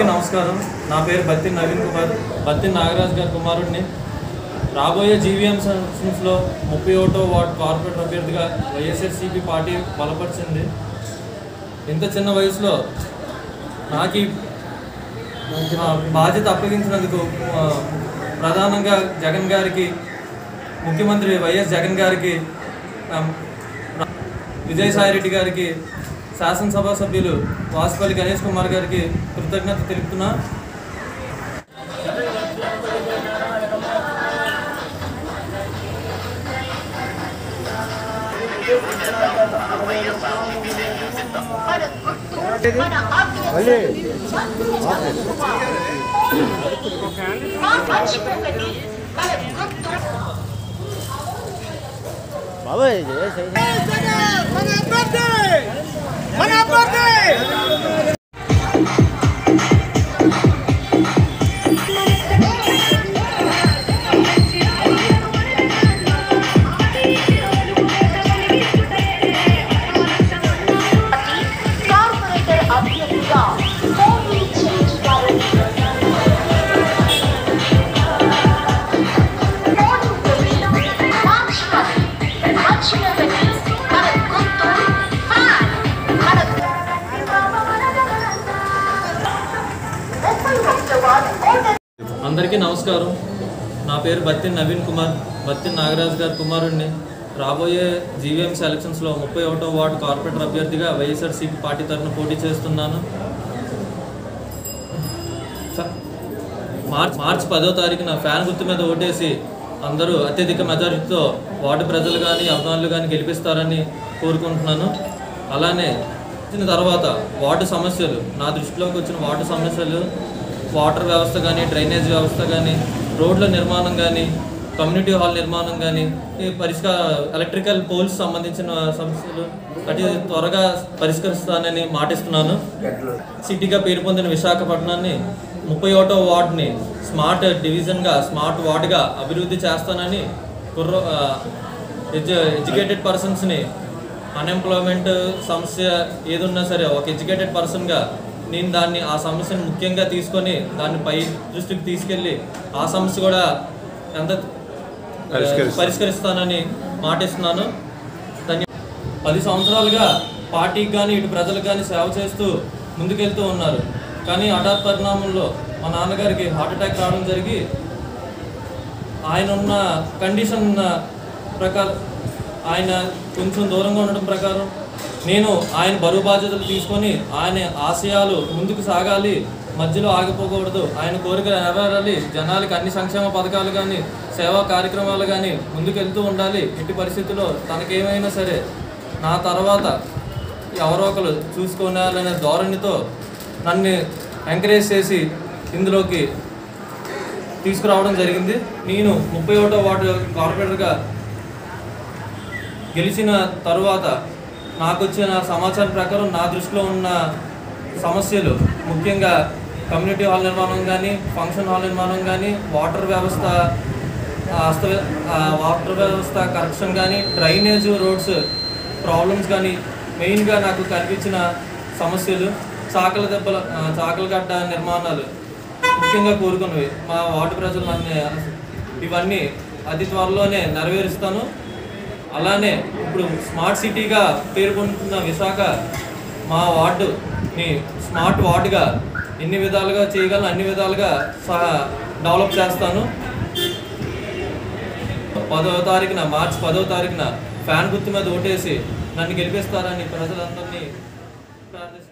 అందరికీ నమస్కారం నా పేరు బత్తి నవీన్ కుమార్ బత్తి నాగరాజ్ గారి కుమారుడిని రాబోయే జీవీఎం సెషన్స్లో ముప్పై ఒకటో వార్డు కార్పొరేట్ అభ్యర్థిగా వైఎస్ఆర్సీపీ పార్టీ బలపరిచింది ఇంత చిన్న వయసులో నాకు ఈ ఆ, బాధ్యత అప్పగించినందుకు ఆ, ప్రధానంగా జగన్ గారికి ముఖ్యమంత్రి వైఎస్ జగన్ గారికి ఆ, విజయసాయిరెడ్డి గారికి శాసనసభ సభ్యులు వాసుపల్లి గణేష్ కుమార్ గారికి కృతజ్ఞత తెలుపుతున్నా బాబాయ్ చేసేయ్. మన అభ్యర్థి మన అభ్యర్థి కార్పొరేటర్ అభ్యర్థిగా పోటీ చేయించుతారు పోటీ మార్చుకోవాలి మార్చుకోవాలి మన గుర్తు ఫ్యాన్ మన ముప్పై ఒకటవ ఓటర్ అందరికీ నమస్కారం నా పేరు బత్తి నవీన్ కుమార్ బత్తి నాగరాజ్ గారి కుమారుడిని రాబోయే జీవీఎం సెలక్షన్స్లో ముప్పై ఒకటో వార్డు కార్పొరేటర్ అభ్యర్థిగా వైఎస్ఆర్సీపీ పార్టీ తరఫున పోటీ చేస్తున్నాను ఫ- మార్చ్ మార్చ్ పదో తారీఖున ఫ్యాన్ గుర్తు మీద ఓటేసి అందరూ అత్యధిక మెజారిటీతో వార్డు ప్రజలు కానీ అభిమానులు కానీ గెలిపిస్తారని కోరుకుంటున్నాను అలానే వచ్చిన తర్వాత వార్డు సమస్యలు నా దృష్టిలోకి వచ్చిన వార్డు సమస్యలు వాటర్ వ్యవస్థ కానీ డ్రైనేజ్ వ్యవస్థ కానీ రోడ్ల నిర్మాణం కానీ కమ్యూనిటీ హాల్ నిర్మాణం కానీ ఈ పరిష్కార ఎలక్ట్రికల్ పోల్స్ సంబంధించిన సమస్యలు అటు త్వరగా పరిష్కరిస్తానని మాటిస్తున్నాను సిటీగా పేరు పొందిన విశాఖపట్నాన్ని ముప్పై ఒకటో వార్డుని స్మార్ట్ డివిజన్గా స్మార్ట్ వార్డుగా అభివృద్ధి చేస్తానని కుర్ర ఆ, ఎడ్యు ఎడ్యుకేటెడ్ పర్సన్స్ని అన్ఎంప్లాయ్మెంట్ సమస్య ఏదున్నా సరే ఒక ఎడ్యుకేటెడ్ పర్సన్గా నేను దాన్ని ఆ సమస్యను ముఖ్యంగా తీసుకొని దాన్ని పై దృష్టికి తీసుకెళ్ళి ఆ సమస్య కూడా ఎంత పరిష్కరిస్తానని మాటిస్తున్నాను ధన్య పది సంవత్సరాలుగా పార్టీకి కానీ ఇటు ప్రజలకు కానీ సేవ చేస్తూ ముందుకెళ్తూ ఉన్నారు కానీ హఠాత్ పరిణామంలో మా నాన్నగారికి హార్ట్ అటాక్ రావడం జరిగి ఆయన ఉన్న కండిషన్ ప్రకారం ఆయన కొంచెం దూరంగా ఉండడం ప్రకారం నేను ఆయన బరువు బాధ్యతలు తీసుకొని ఆయన ఆశయాలు ముందుకు సాగాలి మధ్యలో ఆగిపోకూడదు ఆయన కోరిక నెరవేరాలి జనాలకి అన్ని సంక్షేమ పథకాలు కానీ సేవా కార్యక్రమాలు కానీ ముందుకు వెళ్తూ ఉండాలి ఎట్టి పరిస్థితుల్లో తనకేమైనా సరే నా తర్వాత ఎవరో ఒకరు చూసుకోవాలనే ధోరణితో నన్ను ఎంకరేజ్ చేసి ఇందులోకి తీసుకురావడం జరిగింది నేను ముప్పై ఒకటో వార్డు కార్పొరేటర్గా గెలిచిన తరువాత నాకు వచ్చిన సమాచారం ప్రకారం నా దృష్టిలో ఉన్న సమస్యలు ముఖ్యంగా కమ్యూనిటీ హాల్ నిర్మాణం కానీ ఫంక్షన్ హాల్ నిర్మాణం కానీ వాటర్ వ్యవస్థ ఆ, అస్త ఆ, వాటర్ వ్యవస్థ కరెక్షన్ కానీ డ్రైనేజ్ రోడ్స్ ప్రాబ్లమ్స్ కానీ మెయిన్గా నాకు కనిపించిన సమస్యలు చాకల దెబ్బల ఆ, చాకల గడ్డ నిర్మాణాలు ముఖ్యంగా కోరుకున్నవి మా వార్డు ప్రజలు నన్ను ఇవన్నీ అతి త్వరలోనే నెరవేరుస్తాను అలానే ఇప్పుడు స్మార్ట్ సిటీగా పేరు పొందుతున్న విశాఖ మా వార్డుని స్మార్ట్ వార్డుగా ఎన్ని విధాలుగా చేయగలను అన్ని విధాలుగా సహా డెవలప్ చేస్తాను పదవ తారీఖున మార్చి పదవ తారీఖున ఫ్యాన్ గుర్తు మీద ఓటేసి నన్ను గెలిపిస్తారని ప్రజలందరినీ ప్రార్థిస్తున్నాను